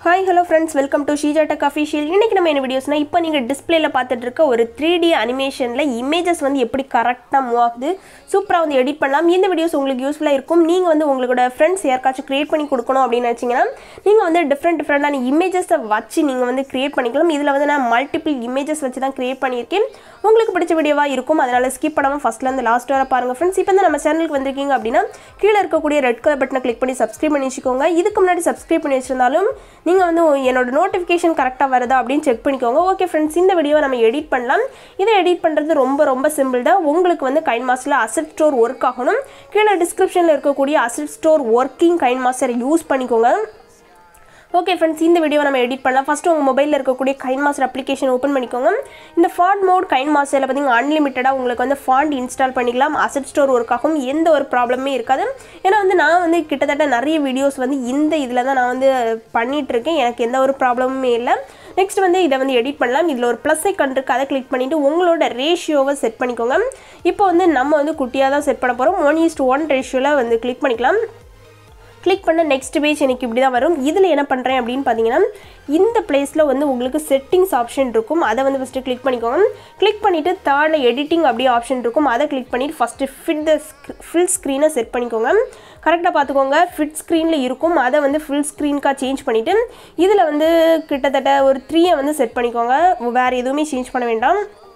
hi hello friends welcome to Sheeja tech official இன்றைக்கி நம்ம என்ன வீடியோஸ்னா இப்போ நீங்கள் டிஸ்பிளேல பார்த்துட்டு இருக்க ஒரு த்ரீ டி அனிமேஷனில் இமேஜஸ் வந்து எப்படி கரெக்டாக மூவ் ஆகுது சூப்பராக வந்து எடிட் பண்ணலாம் இந்த வீடியோஸ் உங்களுக்கு யூஸ்ஃபுல்லாக இருக்கும் நீங்கள் வந்து உங்களோட ஃப்ரெண்ட்ஸ் யாருக்காச்சும் க்ரியேட் பண்ணி கொடுக்கணும் அப்படின்னு நினச்சிங்கன்னா நீங்கள் வந்து டிஃப்ரெண்ட் டிஃப்ரெண்டான இமேஜஸை வச்சு நீங்கள் வந்து க்ரியேட் பண்ணிக்கலாம் இதில் வந்து நான் மல்டிபிள் இமேஜஸ் வச்சு தான் க்ரியேட் பண்ணியிருக்கேன் உங்களுக்கு பிடிச்ச வீடியோவாக இருக்கும் அதனால் ஸ்கிப் பண்ணாமல் ஃபஸ்ட்லேருந்து லாஸ்ட் வர பாருங்கள் ஃப்ரெண்ட்ஸ் இப்போ வந்து நம்ம சேனலுக்கு வந்திருக்கீங்க அப்படின்னா கீழே இருக்கக்கூடிய ரெட் கலர் பட்டனை கிளிக் பண்ணி சப்ஸ்கிரைப் பண்ணி வச்சுக்கோங்க இதுக்கு முன்னாடி சப்ஸ்கிரைப் பண்ணி வச்சிருந்தாலும் நீங்கள் வந்து என்னோட நோட்டிஃபிகேஷன் கரெக்டாக வருதா அப்படின்னு செக் பண்ணிக்கோங்க ஓகே ஃப்ரெண்ட்ஸ் இந்த வீடியோவை நம்ம எடிட் பண்ணலாம் இதை எடிட் பண்ணுறது ரொம்ப ரொம்ப சிம்பிள் தான் உங்களுக்கு வந்து கைன் மாஸ்டரில் அசட் ஸ்டோர் ஒர்க் ஆகணும் கீழே டிஸ்கிரிப்ஷனில் இருக்கக்கூடிய அசட் ஸ்டோர் ஒர்க்கிங் கைன் மாஸ்டரை யூஸ் பண்ணிக்கோங்க ஓகே ஃப்ரெண்ட்ஸ் இந்த வீடியோ நம்ம எடிட் பண்ணலாம் ஃபஸ்ட்டு உங்கள் மொபைலில் இருக்கக்கூடிய கைன் மாஸ்டர் அப்ளிகேஷன் ஓப்பன் பண்ணிக்கோங்க இந்த ஃபாண்ட் மோட் கைன் மாஸ்டரில் பார்த்தீங்கன்னா அன்லிமிட்டடாக உங்களுக்கு வந்து ஃபாண்ட் இன்ஸ்டால் பண்ணிக்கலாம் அசட் ஸ்டோர் ஒர்க் ஆகும் எந்த ஒரு ப்ராப்ளமே இருக்காது ஏன்னா வந்து நான் வந்து கிட்டத்தட்ட நிறைய வீடியோஸ் வந்து இந்த இதில் தான் நான் வந்து பண்ணிகிட்டு இருக்கேன் எனக்கு எந்த ஒரு ப்ராப்ளமுமே இல்லை நெக்ஸ்ட் வந்து இதை வந்து எடிட் பண்ணலாம் இதில் ஒரு ப்ளஸ் ஐக்கன் இருக்குது அதை கிளிக் பண்ணிவிட்டு உங்களோட ரேஷியோவை செட் பண்ணிக்கோங்க இப்போ வந்து நம்ம வந்து குட்டியாக தான் செட் பண்ண போகிறோம் ஒன் ஈஸ்ட் ஒன் ரேஷியோவில் வந்து கிளிக் பண்ணிக்கலாம் கிளிக் பண்ண நெக்ஸ்ட் பேஜ் எனக்கு இப்படி தான் வரும் இதில் என்ன பண்ணுறேன் அப்படின்னு பார்த்தீங்கன்னா இந்த பிளேஸில் வந்து உங்களுக்கு செட்டிங்ஸ் ஆப்ஷன் இருக்கும் அதை வந்து ஃபஸ்ட்டு கிளிக் பண்ணிக்கோங்க கிளிக் பண்ணிவிட்டு தேர்டில் எடிட்டிங் அப்படியே ஆப்ஷன் இருக்கும் அதை கிளிக் பண்ணிவிட்டு ஃபஸ்ட்டு ஃபிட் த ஃபில் ஸ்க்ரீனை செட் பண்ணிக்கோங்க கரெக்டாக பார்த்துக்கோங்க ஃபிட் ஸ்க்ரீனில் இருக்கும் அதை வந்து ஃபுல் ஸ்க்ரீனுக்காக சேஞ்ச் பண்ணிவிட்டு இதில் வந்து கிட்டத்தட்ட ஒரு த்ரீயை வந்து செட் பண்ணிக்கோங்க வேறு எதுவுமே சேஞ்ச் பண்ண வேண்டாம்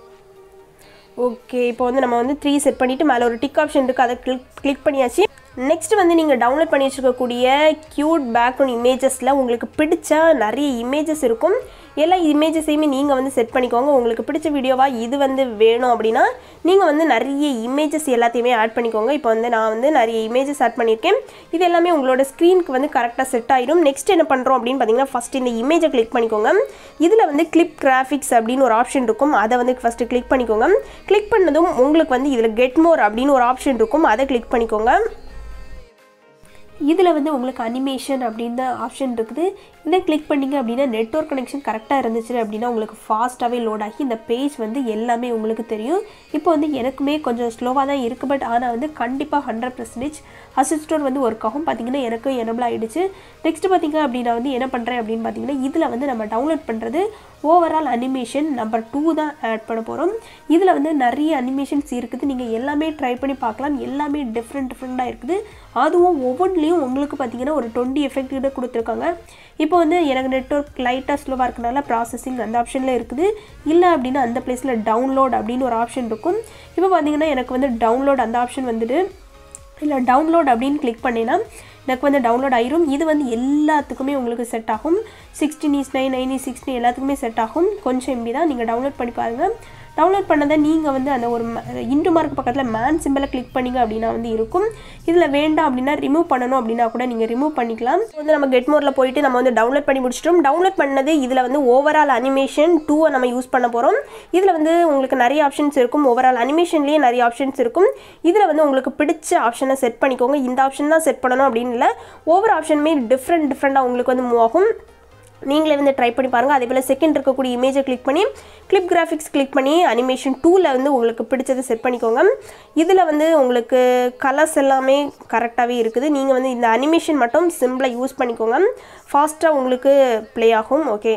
ஓகே இப்போ வந்து நம்ம வந்து த்ரீ செட் பண்ணிவிட்டு மேலே ஒரு டிக் ஆப்ஷன் இருக்குது அதை கிளிக் கிளிக் பண்ணியாச்சு நெக்ஸ்ட் வந்து நீங்கள் டவுன்லோட் பண்ணி வச்சுருக்கக்கூடிய க்யூட் பேக்ரவுண்ட் இமேஜஸில் உங்களுக்கு பிடிச்ச நிறைய இமேஜஸ் இருக்கும் எல்லா இமேஜஸையுமே நீங்கள் வந்து செட் பண்ணிக்கோங்க உங்களுக்கு பிடிச்ச வீடியோவாக இது வந்து வேணும் அப்படின்னா நீங்கள் வந்து நிறைய இமேஜஸ் எல்லாத்தையுமே ஆட் பண்ணிக்கோங்க இப்போ வந்து நான் வந்து நிறைய இமேஜஸ் ஆட் பண்ணியிருக்கேன் இது எல்லாமே உங்களோட ஸ்க்ரீனுக்கு வந்து கரெக்டாக செட் ஆயிடும் நெக்ஸ்ட் என்ன பண்ணுறோம் அப்படின்னு பார்த்தீங்கன்னா ஃபஸ்ட் இந்த இமேஜை கிளிக் பண்ணிக்கோங்க இதில் வந்து கிளிப் கிராஃபிக்ஸ் அப்படின்னு ஒரு ஆப்ஷன் இருக்கும் அதை வந்து ஃபஸ்ட்டு கிளிக் பண்ணிக்கோங்க கிளிக் பண்ணதும் உங்களுக்கு வந்து இதில் கெட் மோர் அப்படின்னு ஒரு ஆப்ஷன் இருக்கும் அதை கிளிக் பண்ணிக்கோங்க இதில் வந்து உங்களுக்கு அனிமேஷன் அப்படின்னு ஆப்ஷன் இருக்குது இதை கிளிக் பண்ணிங்க அப்படின்னா நெட்ஒர்க் கனெக்ஷன் கரெக்டாக இருந்துச்சு அப்படின்னா உங்களுக்கு ஃபாஸ்ட்டாகவே லோட் ஆகி இந்த பேஜ் வந்து எல்லாமே உங்களுக்கு தெரியும் இப்போ வந்து எனக்குமே கொஞ்சம் ஸ்லோவாக தான் இருக்குது பட் ஆனால் வந்து கண்டிப்பாக ஹண்ட்ரட் பர்சன்டேஜ் அசிஸ்டோர் வந்து ஒர்க் ஆகும் பார்த்தீங்கன்னா எனக்கு எனபிள் ஆகிடுச்சு நெக்ஸ்ட் பார்த்தீங்க அப்படின்னா வந்து என்ன பண்ணுறேன் அப்படின்னு பார்த்தீங்கன்னா இதில் வந்து நம்ம டவுன்லோட் பண்ணுறது ஓவரால் அனிமேஷன் நம்பர் டூ தான் ஆட் பண்ண போகிறோம் இதில் வந்து நிறைய அனிமேஷன்ஸ் இருக்குது நீங்கள் எல்லாமே ட்ரை பண்ணி பார்க்கலாம் எல்லாமே டிஃப்ரெண்ட் டிஃப்ரெண்ட்டாக இருக்குது அதுவும் ஒவ்வொன்றிலையும் உங்களுக்கு பார்த்தீங்கன்னா ஒரு டுவெண்ட்டி எஃபெக்ட் கிட்ட கொடுத்துருக்காங்க இப்போ வந்து எனக்கு நெட்ஒர்க் லைட்டாக ஸ்லோவாக இருக்கனால ப்ராசஸிங் அந்த ஆப்ஷனில் இருக்குது இல்லை அப்படின்னா அந்த பிளேஸில் டவுன்லோட் அப்படின்னு ஒரு ஆப்ஷன் இருக்கும் இப்போ பார்த்தீங்கன்னா எனக்கு வந்து டவுன்லோட் அந்த ஆப்ஷன் வந்துட்டு இல்லை டவுன்லோட் அப்படின்னு கிளிக் பண்ணினா எனக்கு வந்து டவுன்லோட் ஆயிரும் இது வந்து எல்லாத்துக்குமே உங்களுக்கு செட் ஆகும் sixteen is nine nine is sixteen எல்லாத்துக்குமே செட் ஆகும் கொஞ்சம் எம்பி தான் நீங்கள் டவுன்லோட் பண்ணி பாருங்கள் டவுன்லோட் பண்ணதை நீங்கள் வந்து அந்த ஒரு இன்டு மார்க் பக்கத்தில் மேன் சிம்பிளை கிளிக் பண்ணிங்க அப்படின்னா வந்து இருக்கும் இதில் வேண்டாம் அப்படின்னா ரிமூவ் பண்ணணும் அப்படின்னா கூட நீங்கள் ரிமூவ் பண்ணிக்கலாம் வந்து நம்ம கெட் மோரில் போயிட்டு நம்ம வந்து டவுன்லோட் பண்ணி முடிச்சிட்டோம் டவுன்லோட் பண்ணது இதில் வந்து ஓவரால் அனிமேஷன் டூவை நம்ம யூஸ் பண்ண போகிறோம் இதில் வந்து உங்களுக்கு நிறைய ஆப்ஷன்ஸ் இருக்கும் ஓவரால் அனிமேஷன்லேயே நிறைய ஆப்ஷன்ஸ் இருக்கும் இதில் வந்து உங்களுக்கு பிடிச்ச ஆப்ஷனை செட் பண்ணிக்கோங்க இந்த ஆப்ஷன் தான் செட் பண்ணணும் அப்படின்னு இல்லை ஒவ்வொரு ஆப்ஷனுமே டிஃப்ரெண்ட் டிஃப்ரெண்ட்டாக உங்களுக்கு வந்து மூவ் ஆகும் நீங்களே வந்து ட்ரை பண்ணி பாருங்கள் அதே போல் செகண்ட் இருக்கக்கூடிய இமேஜை கிளிக் பண்ணி கிளிப் கிராஃபிக்ஸ் கிளிக் பண்ணி அனிமேஷன் டூவில் வந்து உங்களுக்கு பிடிச்சதை செட் பண்ணிக்கோங்க இதில் வந்து உங்களுக்கு கலர்ஸ் எல்லாமே கரெக்டாகவே இருக்குது நீங்கள் வந்து இந்த அனிமேஷன் மட்டும் சிம்பிளாக யூஸ் பண்ணிக்கோங்க ஃபாஸ்ட்டாக உங்களுக்கு ப்ளே ஆகும் ஓகே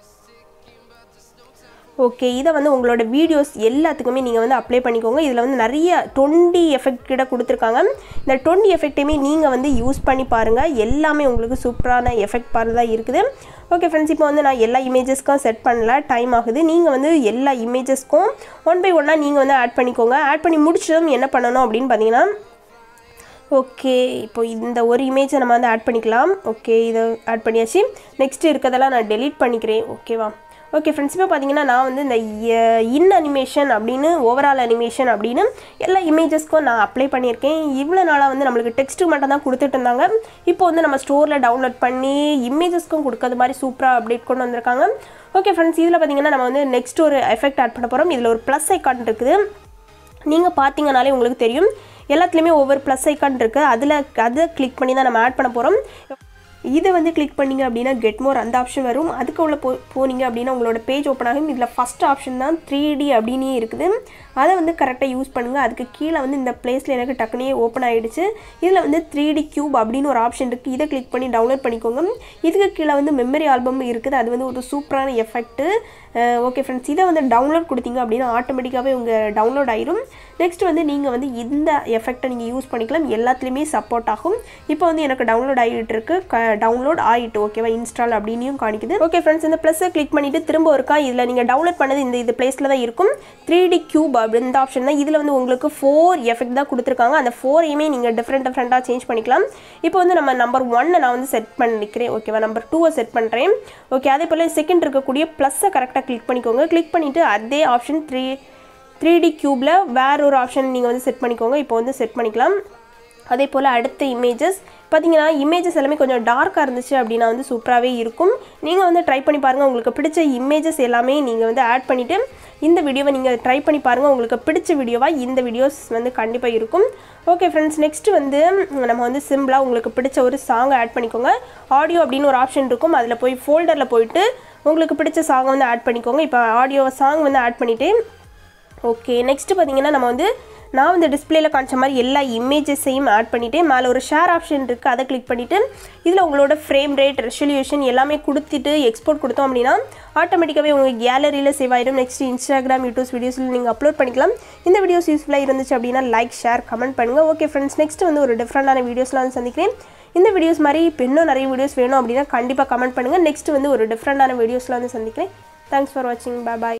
ஓகே இதை வந்து உங்களோட வீடியோஸ் எல்லாத்துக்குமே நீங்கள் வந்து அப்ளை பண்ணிக்கோங்க இதில் வந்து நிறைய டுவெண்ட்டி எஃபெக்ட் கிட்ட கொடுத்துருக்காங்க இந்த டுவெண்ட்டி எஃபெக்டையுமே நீங்கள் வந்து யூஸ் பண்ணி பாருங்கள் எல்லாமே உங்களுக்கு சூப்பரான எஃபெக்ட் பாரு தான் இருக்குது ஓகே ஃப்ரெண்ட்ஸ் இப்போ வந்து நான் எல்லா இமேஜஸ்க்கும் செட் பண்ணல டைம் ஆகுது நீங்கள் வந்து எல்லா இமேஜஸ்க்கும் ஒன் பை ஒன்னாக நீங்கள் வந்து ஆட் பண்ணிக்கோங்க ஆட் பண்ணி முடிச்சதும் என்ன பண்ணணும் அப்படின்னு பார்த்தீங்கன்னா ஓகே இப்போ இந்த ஒரு இமேஜை நம்ம வந்து ஆட் பண்ணிக்கலாம் ஓகே இதை ஆட் பண்ணியாச்சு நெக்ஸ்ட் இருக்கிறதெல்லாம் நான் டெலீட் பண்ணிக்கிறேன் ஓகேவா ஓகே ஃப்ரெண்ட்ஸ் இப்போ பார்த்தீங்கன்னா நான் வந்து இந்த இன் அனிமேஷன் அப்படின்னு ஓவரால் அனிமேஷன் அப்படின்னு எல்லா இமேஜஸ்க்கும் நான் அப்ளை பண்ணியிருக்கேன் இவ்வளோ நாளாக வந்து நம்மளுக்கு டெக்ஸ்ட்டு மட்டும் தான் கொடுத்துட்டு இருந்தாங்க இப்போ வந்து நம்ம ஸ்டோரில் டவுன்லோட் பண்ணி இமேஜஸ்க்கும் கொடுக்கறது மாதிரி சூப்பராக அப்டேட் கொண்டு வந்திருக்காங்க ஓகே ஃப்ரெண்ட்ஸ் இதில் பார்த்தீங்கன்னா நம்ம வந்து நெக்ஸ்ட் ஒரு எஃபெக்ட் ஆட் பண்ண போகிறோம் இதில் ஒரு ப்ளஸ் ஐக்கான் இருக்குது நீங்கள் பார்த்தீங்கனாலே உங்களுக்கு தெரியும் எல்லாத்துலேயுமே ஒவ்வொரு ப்ளஸ் ஐக்கான் இருக்குது அதில் அதை கிளிக் பண்ணி தான் நம்ம ஆட் பண்ண போகிறோம் இதை வந்து கிளிக் பண்ணீங்க அப்படின்னா கெட் மோர் அந்த ஆப்ஷன் வரும் அதுக்கு உள்ள போ போனீங்க அப்படின்னா உங்களோட பேஜ் ஓப்பன் ஆகும் இதில் ஃபஸ்ட் ஆப்ஷன் தான் த்ரீ டி அப்படின்னே இருக்குது அதை வந்து கரெக்டாக யூஸ் பண்ணுங்கள் அதுக்கு கீழே வந்து இந்த பிளேஸில் எனக்கு டக்குனே ஓப்பன் ஆகிடுச்சு இதில் வந்து த்ரீ டி க்யூப் அப்படின்னு ஒரு ஆப்ஷன் இருக்குது இதை கிளிக் பண்ணி டவுன்லோட் பண்ணிக்கோங்க இதுக்கு கீழே வந்து மெமரி ஆல்பம் இருக்குது அது வந்து ஒரு சூப்பரான எஃபெக்ட்டு ஓகே ஃப்ரெண்ட்ஸ் இதை வந்து டவுன்லோட் கொடுத்தீங்க அப்படின்னா ஆட்டோமேட்டிக்காகவே உங்கள் டவுன்லோட் ஆயிரும் நெக்ஸ்ட் வந்து நீங்கள் வந்து இந்த எஃபெக்ட்டை நீங்கள் யூஸ் பண்ணிக்கலாம் எல்லாத்துலேயுமே சப்போர்ட் ஆகும் இப்போ வந்து எனக்கு டவுன்லோட் ஆகிட்டு இருக்கு க டவுன்லோட் ஆகிட்டு ஓகேவா இன்ஸ்டால் அப்படின்னும் காணிக்குது ஓகே ஃப்ரெண்ட்ஸ் இந்த ப்ளஸ்ஸை கிளிக் பண்ணிவிட்டு திரும்ப ஒருக்கா இதில் நீங்கள் டவுன்லோட் பண்ணது இந்த இது பிளேஸில் தான் இருக்கும் த்ரீ டி க்யூப் அப்படி இந்த ஆப்ஷன் தான் இதில் வந்து உங்களுக்கு ஃபோர் எஃபெக்ட் தான் கொடுத்துருக்காங்க அந்த ஃபோரையுமே நீங்கள் டிஃப்ரெண்ட் டிஃப்ரெண்ட்டாக சேஞ்ச் பண்ணிக்கலாம் இப்போ வந்து நம்ம நம்பர் ஒன்னை நான் வந்து செட் பண்ணிக்கிறேன் ஓகேவா நம்பர் டூவை செட் பண்ணுறேன் ஓகே அதே போல் செகண்ட் இருக்கக்கூடிய ப்ளஸ்ஸை கரெக்டாக கிளிக் பண்ணிக்கோங்க கிளிக் பண்ணிவிட்டு அதே ஆப்ஷன் த்ரீ த்ரீ டி க்யூப்பில் வேற ஒரு ஆப்ஷன் நீங்கள் வந்து செட் பண்ணிக்கோங்க இப்போ வந்து செட் பண்ணிக்கலாம் அதே போல் அடுத்த இமேஜஸ் பார்த்தீங்கன்னா இமேஜஸ் எல்லாமே கொஞ்சம் டார்க்காக இருந்துச்சு அப்படின்னா வந்து சூப்பராகவே இருக்கும் நீங்கள் வந்து ட்ரை பண்ணி பாருங்கள் உங்களுக்கு பிடிச்ச இமேஜஸ் எல்லாமே நீங்கள் வந்து ஆட் பண்ணிவிட்டு இந்த வீடியோவை நீங்கள் ட்ரை பண்ணி பாருங்கள் உங்களுக்கு பிடிச்ச வீடியோவாக இந்த வீடியோஸ் வந்து கண்டிப்பாக இருக்கும் ஓகே ஃப்ரெண்ட்ஸ் நெக்ஸ்ட்டு வந்து நம்ம வந்து சிம்பிளாக உங்களுக்கு பிடிச்ச ஒரு சாங்கை ஆட் பண்ணிக்கோங்க ஆடியோ அப்படின்னு ஒரு ஆப்ஷன் இருக்கும் அதில் போய் ஃபோல்டரில் போயிட்டு உங்களுக்கு பிடிச்ச சாங்கை வந்து ஆட் பண்ணிக்கோங்க இப்போ ஆடியோ சாங் வந்து ஆட் பண்ணிவிட்டு ஓகே நெக்ஸ்ட்டு பார்த்தீங்கன்னா நம்ம வந்து நான் வந்து டிஸ்பிளேயில் காமிச்ச மாதிரி எல்லா இமேஜஸையும் ஆட் பண்ணிவிட்டு மேலே ஒரு ஷேர் ஆப்ஷன் இருக்குது அதை கிளிக் பண்ணிவிட்டு இதில் உங்களோட ஃப்ரேம் ரேட் ரெசல்யூஷன் எல்லாமே கொடுத்துட்டு எக்ஸ்போர்ட் கொடுத்தோம் அப்படின்னா ஆட்டோமேட்டிக்காகவே உங்கள் கேலரியில் சேவ் ஆயிடும் நெக்ஸ்ட் இன்ஸ்டாகிராம் யூடியூப்ஸ் வீடியோஸில் நீங்கள் அப்லோட் பண்ணிக்கலாம் இந்த வீடியோஸ் யூஸ்ஃபுல்லாக இருந்துச்சு அப்படின்னா லைக் ஷேர் கமெண்ட் பண்ணுங்கள் ஓகே ஃப்ரெண்ட்ஸ் நெக்ஸ்ட் வந்து ஒரு டிஃப்ரெண்டான வீடியோஸ்லாம் வந்து சந்திக்கிறேன் இந்த வீடியோஸ் மாதிரி இப்போ இன்னும் நிறைய வீடியோஸ் வேணும் அப்படின்னா கண்டிப்பாக கமெண்ட் பண்ணுங்கள் நெக்ஸ்ட் வந்து ஒரு டிஃப்ரெண்டான வீடியோஸ்லாம் வந்து சந்திக்கிறேன் தேங்க்ஸ் ஃபார் வாட்சிங் பாய்